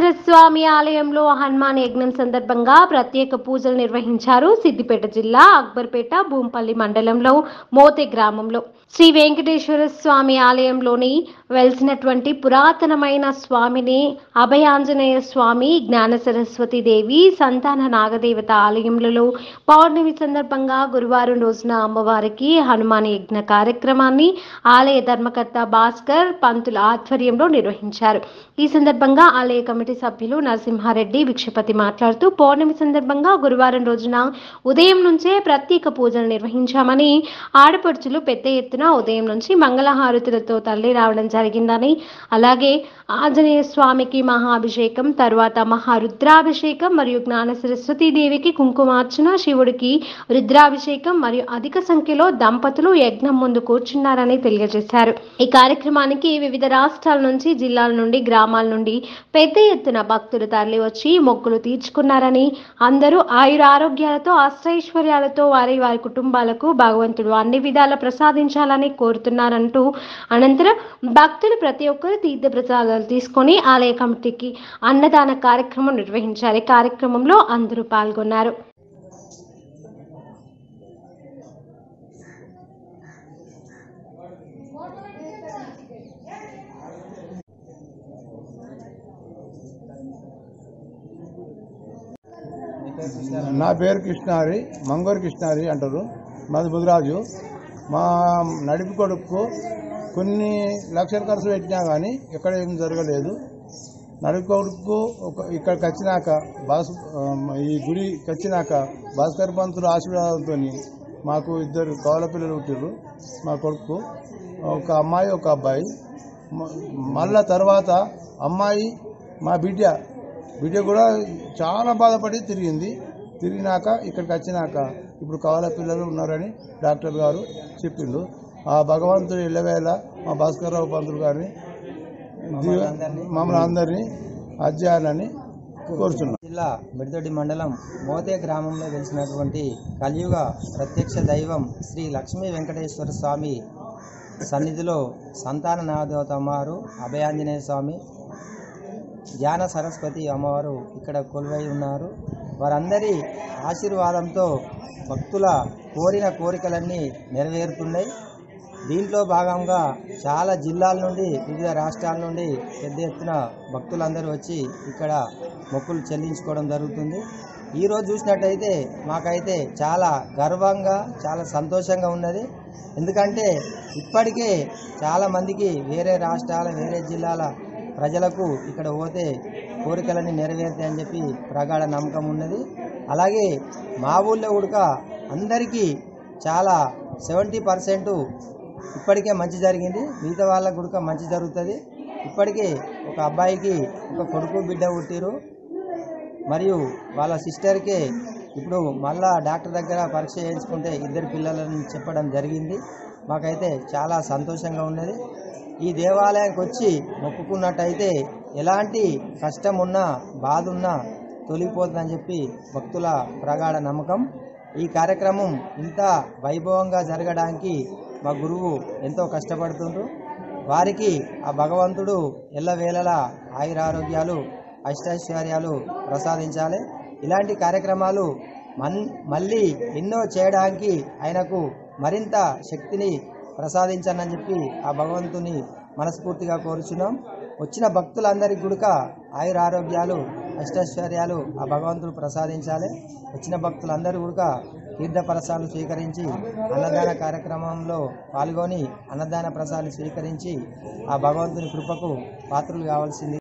వెంకటేశ్వర స్వామి ఆలయంలో హనుమాన్ యజ్ఞం సందర్భంగా ప్రత్యేక పూజలు నిర్వహించారు సిద్దిపేట జిల్లా అక్బర్పేట భూంపల్లి మండలంలో మోతే గ్రామంలో శ్రీ వెంకటేశ్వర స్వామి ఆలయంలోని వెలిసినటువంటి పురాతనమైన స్వామిని అభయాంజనేయ స్వామి జ్ఞాన సరస్వతి దేవి సంతాన నాగదేవత ఆలయములలో పౌర్ణమి సందర్భంగా గురువారం రోజున అమ్మవారికి హనుమాన్ యజ్ఞ కార్యక్రమాన్ని ఆలయ ధర్మకర్త భాస్కర్ పంతుల ఆధ్వర్యంలో నిర్వహించారు ఈ సందర్భంగా ఆలయ కమిటీ సభ్యులు నరసింహారెడ్డి విక్షపతి మాట్లాడుతూ పౌర్ణమి సందర్భంగా గురువారం రోజున ఉదయం నుంచే ప్రత్యేక పూజలు నిర్వహించామని ఆడపడుచులు పెద్ద ఎత్తున ఉదయం నుంచి మంగళహారతులతో తల్లి రావడం జరిగిందని అలాగే ఆంజనేయ స్వామికి మహాభిషేకం తర్వాత మహారుద్రాభిషేకం మరియు జ్ఞాన సరస్వతి దేవికి కుంకుమార్చన శివుడికి రుద్రాభిషేకం మరియు అధిక సంఖ్యలో దంపతులు యజ్ఞం ముందు కూర్చున్నారని తెలియజేశారు ఈ కార్యక్రమానికి వివిధ రాష్ట్రాల నుంచి జిల్లాల నుండి గ్రామాల నుండి పెద్ద ఎత్తున భక్తులు తరలి వచ్చి మొక్కులు తీర్చుకున్నారని అందరూ ఆయుర ఆరోగ్యాలతో అష్టైశ్వర్యాలతో వారి వారి కుటుంబాలకు భగవంతుడు అన్ని విధాల ప్రసాదించాలని కోరుతున్నారంటూ అనంతరం భక్తులు ప్రతి ఒక్కరు తీర్థ ప్రసాదాలు తీసుకొని ఆలయ కమిటీకి అన్నదాన కార్యక్రమం నిర్వహించారు ఈ కార్యక్రమంలో అందరూ పాల్గొన్నారు నా పేరు కృష్ణారి మంగూరు కృష్ణారి అంటారు మాది బుధరాజు మా నడిపి కొడుకు కొన్ని లక్షలు ఖర్చు పెట్టినా కానీ ఎక్కడ ఏం జరగలేదు నడిపి కొడుకు ఒక ఇక్కడికి వచ్చినాక బాస్ ఈ గుడికి వచ్చినాక భాస్కర్ పంతులు ఆశీర్వాదంతో మాకు ఇద్దరు కవల పిల్లలు పుట్టిర్రు మా కొడుకు ఒక అమ్మాయి ఒక అబ్బాయి మ- మళ్ళా తర్వాత అమ్మాయి మా బిడ్డ బిడ్డ కూడా చాలా బాధపడి తిరిగింది తిరిగినాక ఇక్కడికి వచ్చినాక ఇప్పుడు కవల పిల్లలు ఉన్నారని డాక్టర్ గారు చెప్పిండు ఆ భగవంతుడు ఇళ్ళవేళ మా భాస్కర్రావు పంతులు గారిని దీవ- మమ్మల్ని అందరినీ అధ్యయనాన్ని కోరుచున్నాం జిల్లా మిడిదొడ్డి మండలం మోతే గ్రామంలో వెలిసినటువంటి కలియుగ ప్రత్యక్ష దైవం శ్రీ లక్ష్మీ వెంకటేశ్వర స్వామి సన్నిధిలో సంతాన నాగదేవత అమ్మవారు అభయాంజనేయ స్వామి జ్ఞాన సరస్వతి అమ్మవారు ఇక్కడ కొలువై ఉన్నారు వారందరి ఆశీర్వాదంతో భక్తుల కోరిన కోరికలన్నీ నెరవేరుతున్నాయి దీంట్లో భాగంగా చాలా జిల్లాల నుండి వివిధ రాష్ట్రాల నుండి పెద్ద ఎత్తున భక్తులందరూ వచ్చి ఇక్కడ మొక్కులు చెల్లించుకోవడం జరుగుతుంది ఈరోజు చూసినట్టయితే మాకైతే చాలా గర్వంగా చాలా సంతోషంగా ఉన్నది ఎందుకంటే ఇప్పటికే చాలా మందికి వేరే రాష్ట్రాల వేరే జిల్లాల ప్రజలకు ఇక్కడ పోతే కోరికలన్నీ నెరవేరుతాయని చెప్పి ప్రగాఢ నమ్మకం ఉన్నది అలాగే మా ఊళ్ళో కూడా అందరికీ చాలా సెవెంటీ పర్సెంట్ ఇప్పటికే మంచి జరిగింది మిగతా వాళ్ళకు కూడా మంచి జరుగుతుంది ఇప్పటికే ఒక అబ్బాయికి ఒక కొడుకు బిడ్డ పుట్టిరు మరియు వాళ్ళ సిస్టర్కే ఇప్పుడు మళ్ళా డాక్టర్ దగ్గర పరీక్ష చేయించుకుంటే ఇద్దరు పిల్లలని చెప్పడం జరిగింది మాకైతే చాలా సంతోషంగా ఉన్నది ఈ దేవాలయానికి వచ్చి మొక్కుకున్నట్టయితే ఎలాంటి కష్టం ఉన్నా బాధ ఉన్నా తొలగిపోతుందని చెప్పి భక్తుల ప్రగాఢ నమ్మకం ఈ కార్యక్రమం ఇంత వైభవంగా జరగడానికి మా గురువు ఎంతో కష్టపడుతుండ్రు వారికి ఆ భగవంతుడు ఎల్లవేళలా ఆయురారోగ్యాలు అష్టైశ్వర్యాలు ప్రసాదించాలి ఇలాంటి కార్యక్రమాలు మన్ మళ్ళీ ఎన్నో చేయడానికి ఆయనకు మరింత శక్తిని ప్రసాదించానని చెప్పి ఆ భగవంతుని మనస్ఫూర్తిగా కోరుచున్నాం వచ్చిన భక్తులందరికీ గుడక ఆయురారోగ్యాలు అష్టైశ్వర్యాలు ఆ భగవంతుడు ప్రసాదించాలి వచ్చిన భక్తులందరూ కూడా తీర్థ ప్రసాదాలు స్వీకరించి అన్నదాన కార్యక్రమంలో పాల్గొని అన్నదాన ప్రసాదాలు స్వీకరించి ఆ భగవంతుని కృపకు పాత్రలు కావాల్సింది